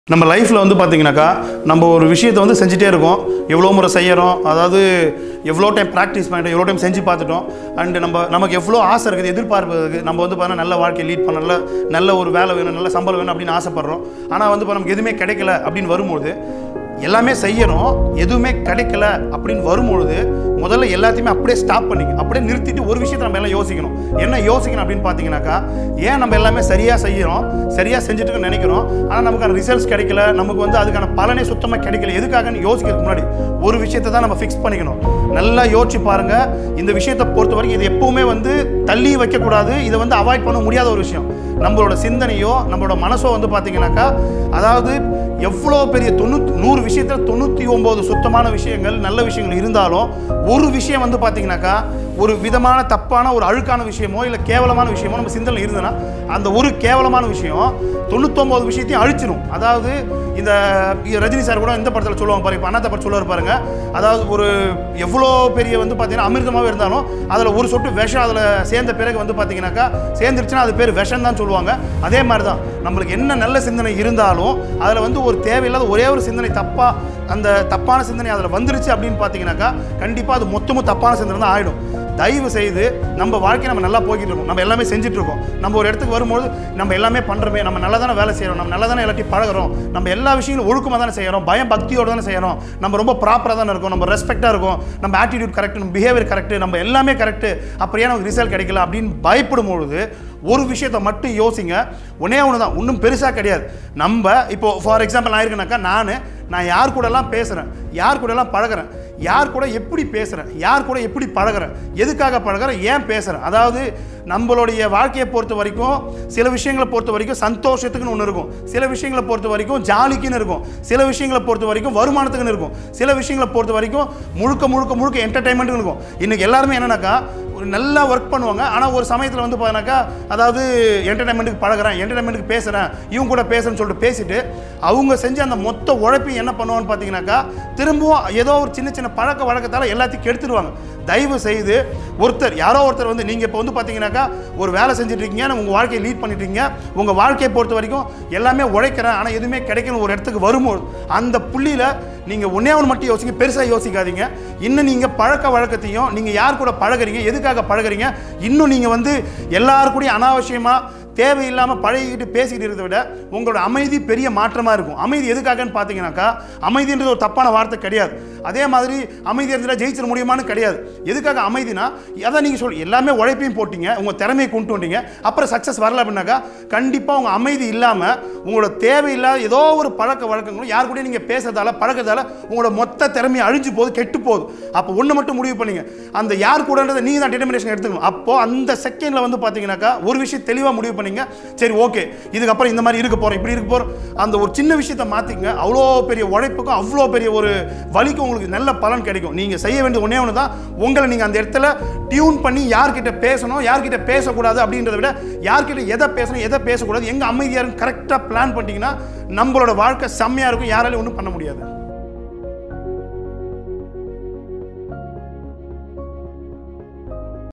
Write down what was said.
நம்ம லைஃப்பில் வந்து பார்த்தீங்கன்னாக்கா நம்ம ஒரு விஷயத்தை வந்து செஞ்சுட்டே இருக்கோம் எவ்வளோ முறை செய்கிறோம் அதாவது எவ்வளோ டைம் ப்ராக்டிஸ் பண்ணிட்டோம் எவ்வளோ டைம் செஞ்சு பார்த்துட்டோம் அண்டு நம்ம நமக்கு எவ்வளோ ஆசை இருக்குது எதிர்பார்ப்பு இருக்குது நம்ம வந்து பார்த்தா நல்ல வாழ்க்கையை லீட் பண்ண நல்ல நல்ல ஒரு வேலை வேணும் நல்ல சம்பளம் வேணும் அப்படின்னு ஆசைப்படுறோம் ஆனால் வந்து இப்போ நமக்கு எதுவுமே கிடைக்கல அப்படின்னு வரும்போது எல்லாமே செய்யறோம் எதுவுமே கிடைக்கல அப்படின்னு வரும்பொழுது முதல்ல எல்லாத்தையுமே அப்படியே ஸ்டாப் பண்ணிக்க அப்படியே நிறுத்திட்டு ஒரு விஷயத்தை நம்ம எல்லாம் யோசிக்கணும் என்ன யோசிக்கணும் அப்படின்னு பார்த்தீங்கன்னாக்கா ஏன் நம்ம எல்லாமே சரியாக செய்கிறோம் சரியாக செஞ்சுட்டு நினைக்கிறோம் ஆனால் நமக்கான ரிசல்ட்ஸ் கிடைக்கல நமக்கு வந்து அதுக்கான பலனே சுத்தமாக கிடைக்கல எதுக்காகன்னு யோசிக்கிறதுக்கு முன்னாடி ஒரு விஷயத்தை தான் நம்ம ஃபிக்ஸ் பண்ணிக்கணும் நல்லா யோசிச்சு பாருங்க இந்த விஷயத்தை பொறுத்த வரைக்கும் இது எப்பவுமே வந்து தள்ளி வைக்கக்கூடாது இதை வந்து அவாய்ட் பண்ண முடியாத ஒரு விஷயம் நம்மளோட சிந்தனையோ நம்மளோட மனசோ வந்து பார்த்தீங்கன்னாக்கா அதாவது எவ்வளோ பெரிய தொண்ணூத்தி நூறு விஷயத்தில் தொண்ணூற்றி ஒம்பது சுத்தமான விஷயங்கள் நல்ல விஷயங்கள் இருந்தாலும் ஒரு விஷயம் வந்து பார்த்தீங்கன்னாக்கா ஒரு விதமான தப்பான ஒரு அழுக்கான விஷயமோ இல்லை கேவலமான விஷயமோ நம்ம சிந்தனை இருந்ததுன்னா அந்த ஒரு கேவலமான விஷயம் தொண்ணூத்தொம்பது விஷயத்தையும் அழிச்சிடும் அதாவது இந்த ரஜினி சார் கூட இந்த படத்தில் சொல்லுவாங்க பாருங்க இப்போ அண்ணாத்த படம் சொல்லுவார் பாருங்க அதாவது ஒரு எவ்வளோ பெரிய வந்து பார்த்தீங்கன்னா அமிர்தமாகவே இருந்தாலும் அதில் ஒரு சொட்டு விஷம் அதில் சேர்ந்த பிறகு வந்து பார்த்தீங்கன்னாக்கா சேர்ந்துருச்சுன்னா அது பேர் விஷம் தான் சொல்லுவாங்க அதே மாதிரி தான் நம்மளுக்கு என்ன நல்ல சிந்தனை இருந்தாலும் அதில் வந்து ஒரு தேவையில்லாத ஒரே ஒரு சிந்தனை தப்பாக அந்த தப்பான சிந்தனை அதில் வந்துருச்சு அப்படின்னு பார்த்தீங்கன்னாக்கா கண்டிப்பாக அது மொத்தமும் தப்பான சிந்தனை தான் ஆகிடும் தயவு செய்து நம்ம வாழ்க்கையை நம்ம நல்லா போய்கிட்டு இருக்கோம் நம்ம எல்லாமே செஞ்சுட்டு இருக்கோம் நம்ம ஒரு இடத்துக்கு வரும்போது நம்ம எல்லாமே பண்ணுறோமே நம்ம நல்லா தானே வேலை செய்கிறோம் நம்ம நல்லா தானே எல்லாத்தையும் பழகுறோம் நம்ம எல்லா விஷயங்களும் ஒழுக்கமாக தானே செய்கிறோம் பயம் பக்தியோடு தானே செய்கிறோம் நம்ம ரொம்ப ப்ராப்பராக தானே இருக்கோம் நம்ம ரெஸ்பெக்டாக இருக்கும் நம்ம ஆட்டிடியூட் கரெக்ட் நம்ம பிஹேவியர் கரெக்ட் நம்ம எல்லாமே கரெக்ட் அப்படியே நமக்கு ரிசல்ட் கிடைக்கல அப்படின்னு பயப்படும் பொழுது ஒரு விஷயத்தை மட்டும் யோசிங்க ஒன்னே ஒன்று தான் ஒன்றும் பெருசாக கிடையாது நம்ம இப்போ ஃபார் எக்ஸாம்பிள் நான் இருக்கேனாக்கா நான் நான் யார் கூடலாம் பேசுகிறேன் யார் கூடலாம் பழகுறேன் யார் கூட எப்படி பேசுகிறேன் யார் கூட எப்படி பழகுறேன் எதுக்காக பழகுறேன் ஏன் பேசுகிறேன் அதாவது நம்மளுடைய வாழ்க்கையை பொறுத்த வரைக்கும் சில விஷயங்களை பொறுத்த வரைக்கும் சந்தோஷத்துக்குன்னு ஒன்று இருக்கும் சில விஷயங்களை பொறுத்த வரைக்கும் ஜாலிக்குன்னு இருக்கும் சில விஷயங்களை பொறுத்த வரைக்கும் வருமானத்துக்குன்னு இருக்கும் சில விஷயங்களை பொறுத்த வரைக்கும் முழுக்க முழுக்க முழுக்க என்டர்டைன்மெண்ட்டுன்னு இருக்கும் இன்றைக்கி எல்லாருமே என்னன்னாக்கா ஒரு நல்லா ஒர்க் பண்ணுவாங்க ஆனால் ஒரு சமயத்தில் வந்து பார்த்தீங்கன்னாக்கா அதாவது என்டர்டைன்மெண்ட்டுக்கு பழகுறேன் என்டர்டைன்மெண்ட்டுக்கு பேசுகிறேன் இவங்க கூட பேசுறேன்னு சொல்லிட்டு பேசிட்டு அவங்க செஞ்ச அந்த மொத்த உழைப்பையும் என்ன பண்ணுவான்னு பார்த்தீங்கன்னாக்கா திரும்பவும் ஏதோ ஒரு சின்ன சின்ன பழக்க வழக்கத்தால் எல்லாத்தையும் கெடுத்துருவாங்க தயவு செய்து ஒருத்தர் யாரோ ஒருத்தர் வந்து நீங்கள் இப்போ வந்து பார்த்தீங்கன்னாக்கா ஒரு வேலை செஞ்சுட்டு இருக்கீங்க உங்கள் வாழ்க்கையை லீட் பண்ணிட்டு இருக்கீங்க உங்கள் வாழ்க்கையை பொறுத்த வரைக்கும் எல்லாமே உழைக்கிறேன் ஆனால் எதுவுமே கிடைக்கணும் ஒரு இடத்துக்கு வரும்போது அந்த புள்ளியில் நீங்கள் ஒன்றே ஒன்று மட்டும் யோசிங்க பெருசாக யோசிக்காதீங்க இன்னும் நீங்கள் பழக்க வழக்கத்தையும் நீங்கள் யார் கூட பழகுறீங்க எதுக்காக பழகுறீங்க இன்னும் நீங்கள் வந்து எல்லாரு கூடயும் அனாவசியமாக தேவையில்லாமல் பழகிக்கிட்டு பேசிக்கிட்டு இருக்கிறத விட உங்களோட அமைதி பெரிய மாற்றமாக இருக்கும் அமைதி எதுக்காகன்னு பார்த்தீங்கன்னாக்கா அமைதின்றது ஒரு தப்பான வார்த்தை கிடையாது அதே மாதிரி அமைதி இருந்தால் ஜெயிச்சிட முடியுமான்னு கிடையாது எதுக்காக அமைதினா அதான் நீங்கள் சொல் எல்லாமே உழைப்பையும் போட்டீங்க உங்கள் திறமையை கொண்டு வந்தீங்க அப்புறம் சக்ஸஸ் வரல அப்படின்னாக்கா கண்டிப்பாக உங்கள் அமைதி இல்லாமல் உங்களோட தேவையில்லாத ஏதோ ஒரு பழக்க வழக்கங்களும் யார் கூட நீங்கள் பேசுறதால பழக்கறதால உங்களோட மொத்த திறமையை அழிஞ்சு போகுது கெட்டு போகுது அப்போ ஒன்று மட்டும் முடிவு பண்ணீங்க அந்த யார் கூடன்றதை நீங்கள் தான் டிட்டர்மினேஷன் எடுத்துக்கணும் அப்போ அந்த செகண்டில் வந்து பார்த்தீங்கன்னாக்கா ஒரு விஷயம் தெளிவாக முடிவு பண்ணீங்க சரி ஓகே இதுக்கப்புறம் இந்த மாதிரி இருக்க போகிறோம் இப்படி இருக்க போகிறோம் அந்த ஒரு சின்ன விஷயத்தை மாற்றிங்க அவ்வளோ பெரிய உழைப்புக்கும் அவ்வளோ பெரிய ஒரு வலிக்கும் உங்களுக்கு நல்ல பலன் கிடைக்கும் நீங்கள் செய்ய வேண்டிய ஒன்றே ஒன்று தான் உங்களை நீங்கள் அந்த இடத்துல டியூன் பண்ணி யார்கிட்ட பேசணும் யார்கிட்ட பேசக்கூடாது அப்படின்றத விட யார்கிட்ட எதை பேசணும் எதை பேசக்கூடாது எங்கே அமைதியாக இருக்கும் கரெக்டாக பிளான் பண்ணிட்டீங்கன்னா நம்மளோட வாழ்க்கை செம்மையாக இருக்கும் யாராலையும் ஒன்றும் பண்ண முடியாது